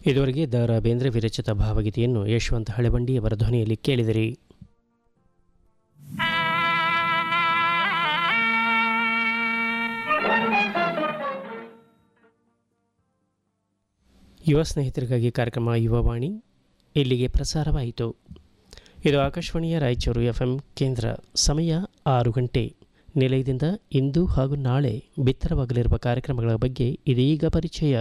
ಇದುವರೆಗೆ ದ ರಾ ಬೇಂದ್ರೆ ವಿರಚಿತ ಭಾವಗೀತೆಯನ್ನು ಯಶವಂತ ಹಳೆಬಂಡಿ ಅವರ ಧ್ವನಿಯಲ್ಲಿ ಕೇಳಿದಿರಿ ಯುವ ಸ್ನೇಹಿತರಿಗಾಗಿ ಕಾರ್ಯಕ್ರಮ ಯುವವಾಣಿ ಇಲ್ಲಿಗೆ ಪ್ರಸಾರವಾಯಿತು ಇದು ಆಕಾಶವಾಣಿಯ ರಾಯಚೂರು ಎಫ್ ಎಂ ಕೇಂದ್ರ ಸಮಯ ಆರು ಗಂಟೆ ನಿಲಯದಿಂದ ಇಂದು ಹಾಗೂ ನಾಳೆ ಬಿತ್ತರವಾಗಲಿರುವ ಕಾರ್ಯಕ್ರಮಗಳ ಬಗ್ಗೆ ಇದೀಗ ಪರಿಚಯ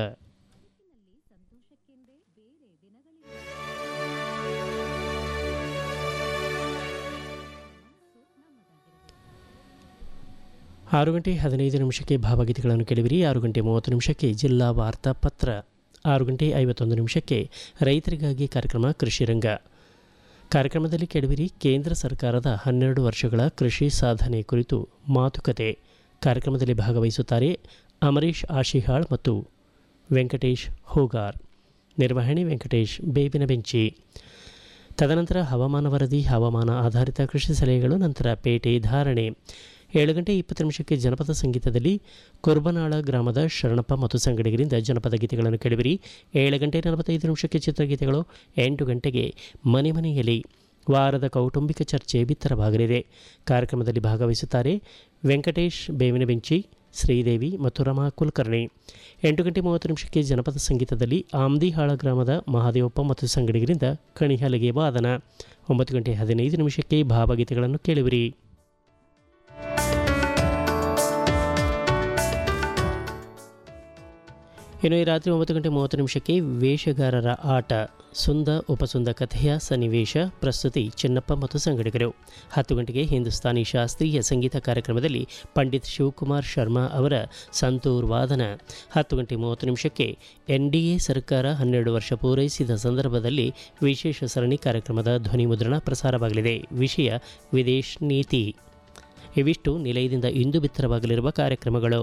ಆರು ಗಂಟೆ ಹದಿನೈದು ನಿಮಿಷಕ್ಕೆ ಭಾವಗೀತೆಗಳನ್ನು ಕೇಳಿವಿರಿ ಆರು ಗಂಟೆ ಮೂವತ್ತು ನಿಮಿಷಕ್ಕೆ ಜಿಲ್ಲಾ ವಾರ್ತಾ ಪತ್ರ ಆರು ಗಂಟೆ ಐವತ್ತೊಂದು ನಿಮಿಷಕ್ಕೆ ರೈತರಿಗಾಗಿ ಕಾರ್ಯಕ್ರಮ ಕೃಷಿ ರಂಗ ಕಾರ್ಯಕ್ರಮದಲ್ಲಿ ಕೇಳುವಿರಿ ಕೇಂದ್ರ ಸರ್ಕಾರದ ಹನ್ನೆರಡು ವರ್ಷಗಳ ಕೃಷಿ ಸಾಧನೆ ಕುರಿತು ಮಾತುಕತೆ ಕಾರ್ಯಕ್ರಮದಲ್ಲಿ ಭಾಗವಹಿಸುತ್ತಾರೆ ಅಮರೀಶ್ ಆಶಿಹಾಳ್ ಮತ್ತು ವೆಂಕಟೇಶ್ ಹೂಗಾರ್ ನಿರ್ವಹಣೆ ವೆಂಕಟೇಶ್ ಬೇಬಿನ ಬೆಂಚಿ ತದನಂತರ ಹವಾಮಾನ ವರದಿ ಹವಾಮಾನ ಆಧಾರಿತ ಕೃಷಿ ಸಲಹೆಗಳು ನಂತರ ಪೇಟೆ ಧಾರಣೆ ಏಳು ಗಂಟೆ ಇಪ್ಪತ್ತು ನಿಮಿಷಕ್ಕೆ ಜನಪದ ಸಂಗೀತದಲ್ಲಿ ಕುರ್ಬನಾಳ ಗ್ರಾಮದ ಶರಣಪ್ಪ ಮತ್ತು ಸಂಗಡಿಗರಿಂದ ಜನಪದ ಗೀತೆಗಳನ್ನು ಕೇಳಿಬಿರಿ ಏಳು ಗಂಟೆ ನಲವತ್ತೈದು ನಿಮಿಷಕ್ಕೆ ಚಿತ್ರಗೀತೆಗಳು ಎಂಟು ಗಂಟೆಗೆ ಮನೆ ಮನೆಯಲ್ಲಿ ವಾರದ ಕೌಟುಂಬಿಕ ಚರ್ಚೆ ಬಿತ್ತರವಾಗಲಿದೆ ಕಾರ್ಯಕ್ರಮದಲ್ಲಿ ಭಾಗವಹಿಸುತ್ತಾರೆ ವೆಂಕಟೇಶ್ ಬೇವಿನ ಬೆಂಚಿ ಶ್ರೀದೇವಿ ಮತ್ತು ರಮಾ ಕುಲಕರ್ಣಿ ಎಂಟು ಗಂಟೆ ಮೂವತ್ತು ನಿಮಿಷಕ್ಕೆ ಜನಪದ ಸಂಗೀತದಲ್ಲಿ ಆಮ್ದಿಹಾಳ ಗ್ರಾಮದ ಮಹಾದೇವಪ್ಪ ಮತ್ತು ಸಂಗಡಿಗರಿಂದ ಕಣಿಹಲಗೆ ವಾದನ ಒಂಬತ್ತು ಗಂಟೆ ಹದಿನೈದು ನಿಮಿಷಕ್ಕೆ ಭಾವಗೀತೆಗಳನ್ನು ಕೇಳುವಿರಿ ಇನ್ನು ಈ ರಾತ್ರಿ ಒಂಬತ್ತು ಗಂಟೆ ಮೂವತ್ತು ನಿಮಿಷಕ್ಕೆ ವೇಷಗಾರರ ಆಟ ಸುಂದ ಉಪಸುಂದ ಕಥೆಯ ಸನ್ನಿವೇಶ ಪ್ರಸ್ತುತಿ ಚಿನ್ನಪ್ಪ ಮತ್ತು ಸಂಗಡಿಗರು ಹತ್ತು ಗಂಟೆಗೆ ಹಿಂದೂಸ್ತಾನಿ ಶಾಸ್ತ್ರೀಯ ಸಂಗೀತ ಕಾರ್ಯಕ್ರಮದಲ್ಲಿ ಪಂಡಿತ್ ಶಿವಕುಮಾರ್ ಶರ್ಮಾ ಅವರ ಸಂತೂರ್ ವಾದನ ಹತ್ತು ಗಂಟೆ ಮೂವತ್ತು ನಿಮಿಷಕ್ಕೆ ಎನ್ ಡಿ ಎ ಸರ್ಕಾರ ಹನ್ನೆರಡು ವರ್ಷ ಪೂರೈಸಿದ ಸಂದರ್ಭದಲ್ಲಿ ವಿಶೇಷ ಸರಣಿ ಕಾರ್ಯಕ್ರಮದ ಧ್ವನಿ ಮುದ್ರಣ ಪ್ರಸಾರವಾಗಲಿದೆ ವಿಷಯ ವಿದೇಶ್ ನೀತಿ ಇವಿಷ್ಟು ನಿಲಯದಿಂದ ಇಂದು ಬಿತ್ತರವಾಗಲಿರುವ ಕಾರ್ಯಕ್ರಮಗಳು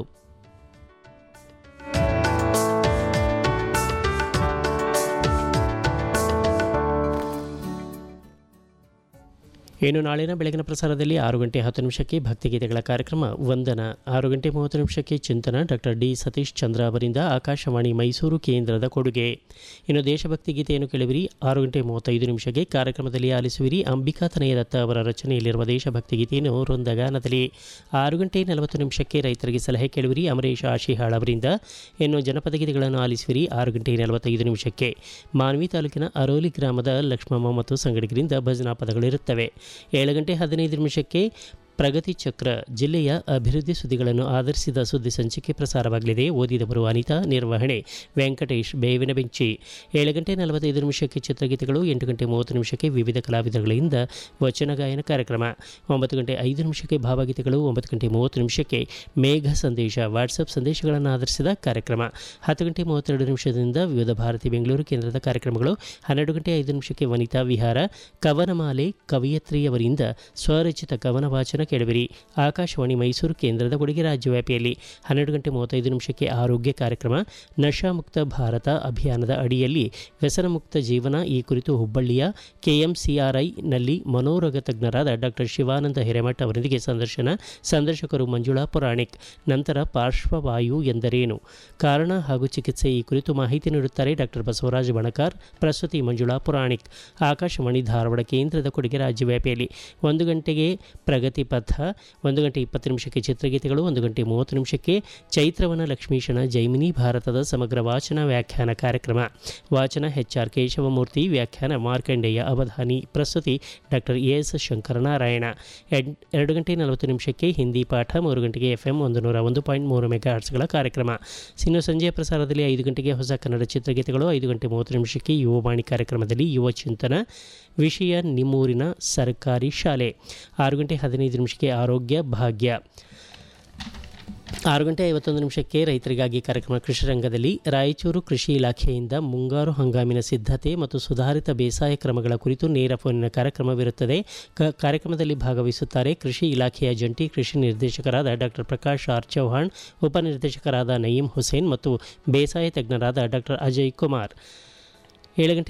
ಇನ್ನು ನಾಳಿನ ಬೆಳಗಿನ ಪ್ರಸಾರದಲ್ಲಿ ಆರು ಗಂಟೆ ಹತ್ತು ನಿಮಿಷಕ್ಕೆ ಭಕ್ತಿಗೀತೆಗಳ ಕಾರ್ಯಕ್ರಮ ವಂದನ ಆರು ಗಂಟೆ ಮೂವತ್ತು ನಿಮಿಷಕ್ಕೆ ಚಿಂತನ ಡಾಕ್ಟರ್ ಡಿ ಸತೀಶ್ ಚಂದ್ರ ಅವರಿಂದ ಆಕಾಶವಾಣಿ ಮೈಸೂರು ಕೇಂದ್ರದ ಕೊಡುಗೆ ಇನ್ನು ದೇಶಭಕ್ತಿ ಗೀತೆಯನ್ನು ಕೇಳುವಿರಿ ಆರು ಗಂಟೆ ಮೂವತ್ತೈದು ನಿಮಿಷಕ್ಕೆ ಕಾರ್ಯಕ್ರಮದಲ್ಲಿ ಆಲಿಸುವಿರಿ ಅಂಬಿಕಾ ತನಯದತ್ತ ಅವರ ರಚನೆಯಲ್ಲಿರುವ ದೇಶಭಕ್ತಿ ಗೀತೆಯನ್ನು ವೃಂದಗಾನದಲ್ಲಿ ಆರು ಗಂಟೆ ನಲವತ್ತು ನಿಮಿಷಕ್ಕೆ ರೈತರಿಗೆ ಸಲಹೆ ಕೇಳುವಿರಿ ಅಮರೇಶ್ ಆಶಿಹಾಳ್ ಅವರಿಂದ ಇನ್ನು ಜನಪದ ಗೀತೆಗಳನ್ನು ಆಲಿಸುವಿರಿ ಆರು ಗಂಟೆ ನಲವತ್ತೈದು ನಿಮಿಷಕ್ಕೆ ಮಾನ್ವಿ ತಾಲೂಕಿನ ಅರೋಲಿ ಗ್ರಾಮದ ಲಕ್ಷ್ಮಮ್ಮ ಮತ್ತು ಸಂಗಡಿಗರಿಂದ ಭಜನಾ ಪದಗಳಿರುತ್ತವೆ ಏಳು ಗಂಟೆ ಹದಿನೈದು ನಿಮಿಷಕ್ಕೆ ಪ್ರಗತಿ ಚಕ್ರ ಜಿಲ್ಲೆಯ ಅಭಿವೃದ್ಧಿ ಸುದ್ದಿಗಳನ್ನು ಆಧರಿಸಿದ ಸುದ್ದಿ ಸಂಚಿಕೆ ಪ್ರಸಾರವಾಗಲಿದೆ ಓದಿದವರು ಅನಿತಾ ನಿರ್ವಹಣೆ ವೆಂಕಟೇಶ್ ಬೇವಿನ ಬೆಂಚಿ ಏಳು ಗಂಟೆ ನಲವತ್ತೈದು ನಿಮಿಷಕ್ಕೆ ಚಿತ್ರಗೀತೆಗಳು ಎಂಟು ಗಂಟೆ ಮೂವತ್ತು ನಿಮಿಷಕ್ಕೆ ವಿವಿಧ ಕಲಾವಿದರುಗಳಿಂದ ವಚನ ಗಾಯನ ಕಾರ್ಯಕ್ರಮ ಒಂಬತ್ತು ಗಂಟೆ ಐದು ನಿಮಿಷಕ್ಕೆ ಭಾವಗೀತೆಗಳು ಒಂಬತ್ತು ಗಂಟೆ ಮೂವತ್ತು ನಿಮಿಷಕ್ಕೆ ಮೇಘ ಸಂದೇಶ ವಾಟ್ಸಪ್ ಸಂದೇಶಗಳನ್ನು ಆಧರಿಸಿದ ಕಾರ್ಯಕ್ರಮ ಹತ್ತು ಗಂಟೆ ಮೂವತ್ತೆರಡು ನಿಮಿಷದಿಂದ ವಿವಿಧ ಭಾರತಿ ಬೆಂಗಳೂರು ಕೇಂದ್ರದ ಕಾರ್ಯಕ್ರಮಗಳು ಹನ್ನೆರಡು ಗಂಟೆ ಐದು ನಿಮಿಷಕ್ಕೆ ವನಿತಾ ವಿಹಾರ ಕವನಮಾಲೆ ಕವಿಯತ್ರಿಯವರಿಂದ ಸ್ವರಚಿತ ಕವನ ವಾಚನ ಕೇಳುವಿರಿ ಆಕಾಶವಾಣಿ ಮೈಸೂರು ಕೇಂದ್ರದ ಕೊಡುಗೆ ರಾಜ್ಯವ್ಯಾಪಿಯಲ್ಲಿ ಹನ್ನೆರಡು ಗಂಟೆ ಮೂವತ್ತೈದು ನಿಮಿಷಕ್ಕೆ ಆರೋಗ್ಯ ಕಾರ್ಯಕ್ರಮ ನಶಾಮುಕ್ತ ಭಾರತ ಅಭಿಯಾನದ ಅಡಿಯಲ್ಲಿ ವ್ಯಸನಮುಕ್ತ ಜೀವನ ಈ ಕುರಿತು ಹುಬ್ಬಳ್ಳಿಯ ಕೆಎಂಸಿಆರ್ಐನಲ್ಲಿ ಮನೋರೋಗ ತಜ್ಞರಾದ ಡಾಕ್ಟರ್ ಶಿವಾನಂದ ಹಿರೇಮಠ್ ಅವರೊಂದಿಗೆ ಸಂದರ್ಶನ ಸಂದರ್ಶಕರು ಮಂಜುಳಾ ಪುರಾಣಿಕ್ ನಂತರ ಪಾರ್ಶ್ವವಾಯು ಎಂದರೇನು ಕಾರಣ ಹಾಗೂ ಚಿಕಿತ್ಸೆ ಈ ಕುರಿತು ಮಾಹಿತಿ ನೀಡುತ್ತಾರೆ ಡಾಕ್ಟರ್ ಬಸವರಾಜ ಬಣಕಾರ್ ಪ್ರಸ್ತುತಿ ಮಂಜುಳಾ ಪುರಾಣಿಕ್ ಆಕಾಶವಾಣಿ ಧಾರವಾಡ ಕೇಂದ್ರದ ಕೊಡುಗೆ ರಾಜ್ಯವ್ಯಾಪಿಯಲ್ಲಿ ಒಂದು ಗಂಟೆಗೆ ಪ್ರಗತಿ ಪಥ ಒಂದು ಗಂಟೆ ಇಪ್ಪತ್ತು ನಿಮಿಷಕ್ಕೆ ಚಿತ್ರಗೀತೆಗಳು ಒಂದು ಗಂಟೆ ಮೂವತ್ತು ನಿಮಿಷಕ್ಕೆ ಚೈತ್ರವನ ಲಕ್ಷ್ಮೀಶನ ಜೈಮಿನಿ ಭಾರತದ ಸಮಗ್ರ ವಾಚನ ವ್ಯಾಖ್ಯಾನ ಕಾರ್ಯಕ್ರಮ ವಾಚನ ಎಚ್ ಆರ್ ಕೇಶವಮೂರ್ತಿ ವ್ಯಾಖ್ಯಾನ ಮಾರ್ಕಂಡೇಯ ಅವಧಾನಿ ಪ್ರಸ್ತುತಿ ಡಾಕ್ಟರ್ ಎ ಎಸ್ ಶಂಕರನಾರಾಯಣ ಎಡ್- ಎರಡು ಗಂಟೆ ನಲವತ್ತು ನಿಮಿಷಕ್ಕೆ ಹಿಂದಿ ಪಾಠ ಮೂರು ಗಂಟೆಗೆ ಎಫ್ ಎಂ ಒಂದು ನೂರ ಒಂದು ಪಾಯಿಂಟ್ ಮೂರು ಮೆಗಾ ಹರ್ಟ್ಸ್ಗಳ ಕಾರ್ಯಕ್ರಮ ಇನ್ನು ಸಂಜೆಯ ಪ್ರಸಾರದಲ್ಲಿ ಐದು ಗಂಟೆಗೆ ಹೊಸ ಕನ್ನಡ ಚಿತ್ರಗೀತೆಗಳು ಐದು ಗಂಟೆ ಮೂವತ್ತು ನಿಮಿಷಕ್ಕೆ ಯುವವಾಣಿ ಕಾರ್ಯಕ್ರಮದಲ್ಲಿ ಯುವ ಚಿಂತನ ವಿಷಯ ನಿಮ್ಮೂರಿನ ಸರ್ಕಾರಿ ಶಾಲೆ ಆರು ಗಂಟೆ ಹದಿನೈದು ನಿಮಿಷಕ್ಕೆ ಆರೋಗ್ಯ ಭಾಗ್ಯ ಆರು ಗಂಟೆ ಐವತ್ತೊಂದು ನಿಮಿಷಕ್ಕೆ ರೈತರಿಗಾಗಿ ಕಾರ್ಯಕ್ರಮ ಕೃಷಿ ರಂಗದಲ್ಲಿ ರಾಯಚೂರು ಕೃಷಿ ಇಲಾಖೆಯಿಂದ ಮುಂಗಾರು ಹಂಗಾಮಿನ ಸಿದ್ಧತೆ ಮತ್ತು ಸುಧಾರಿತ ಬೇಸಾಯ ಕ್ರಮಗಳ ಕುರಿತು ನೇರ ಫೋನಿನ ಕಾರ್ಯಕ್ರಮವಿರುತ್ತದೆ ಕ- ಕಾರ್ಯಕ್ರಮದಲ್ಲಿ ಭಾಗವಹಿಸುತ್ತಾರೆ ಕೃಷಿ ಇಲಾಖೆಯ ಜಂಟಿ ಕೃಷಿ ನಿರ್ದೇಶಕರಾದ ಡಾಕ್ಟರ್ ಪ್ರಕಾಶ್ ಆರ್ ಚೌಹಾಣ್ ಉಪನಿರ್ದೇಶಕರಾದ ನಯೀಂ ಹುಸೇನ್ ಮತ್ತು ಬೇಸಾಯ ತಜ್ಞರಾದ ಡಾಕ್ಟರ್ ಅಜಯ್ ಕುಮಾರ್ ಏಳು ಗಂಟೆ